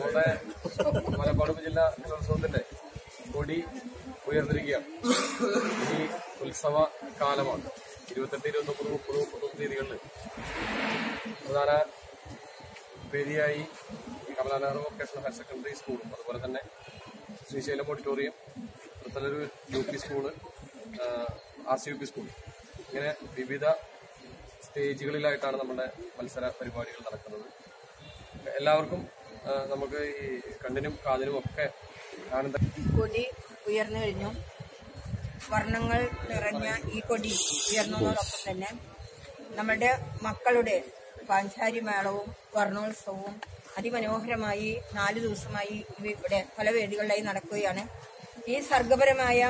നമ്മുടെ മലപ്പുറം ജില്ലാ കലോത്സവത്തിന്റെ കൊടി ഉയർന്നിരിക്കുകയാണ് ഈ ഉത്സവ കാലമാണ് ഇരുപത്തെട്ട് ഇരുപത്തൊമ്പത് മുപ്പത് മുപ്പത്തൊന്ന് തീയതികളിൽ പ്രധാന വേദിയായി Kamala Nehru vocational higher secondary സ്കൂളും അതുപോലെ തന്നെ ശ്രീശൈലം ഓഡിറ്റോറിയം പുത്തലൊരു U P school R C U P school ഇങ്ങനെ വിവിധ സ്റ്റേജുകളിലായിട്ടാണ് നമ്മുടെ മത്സര പരിപാടികൾ നടക്കുന്നത് എല്ലാവർക്കും ആ, നമുക്ക് ഈ കണ്ണിനും കാതിനും ഒക്കെ ആനന്ദ കൊടി ഉയർന്നു കഴിഞ്ഞു വർണ്ണങ്ങൾ നിറഞ്ഞ ഈ കൊടി ഉയർന്നതോടൊപ്പം തന്നെ നമ്മുടെ മക്കളുടെ പാഞ്ചാരി മേളവും വർണ്ണോത്സവവും അതിമനോഹരമായി നാല് ദിവസമായി ഇവ ഇവിടെ പല വേദികളിലായി നടക്കുകയാണ് ഈ സർഗപരമായ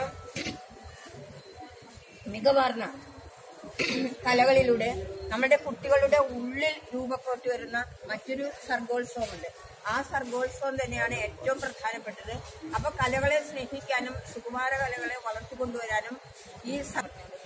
മികവാർന്ന കലകളിലൂടെ നമ്മുടെ കുട്ടികളുടെ ഉള്ളിൽ രൂപപ്പെട്ടു വരുന്ന മറ്റൊരു സർഗോത്സവമുണ്ട് ആ സർഗോത്സവം തന്നെയാണ് ഏറ്റവും പ്രധാനപ്പെട്ടത് അപ്പൊ കലകളെ സ്നേഹിക്കാനും സുകുമാര കലകളെ വളർത്തിക്കൊണ്ടുവരാനും ഈ സ-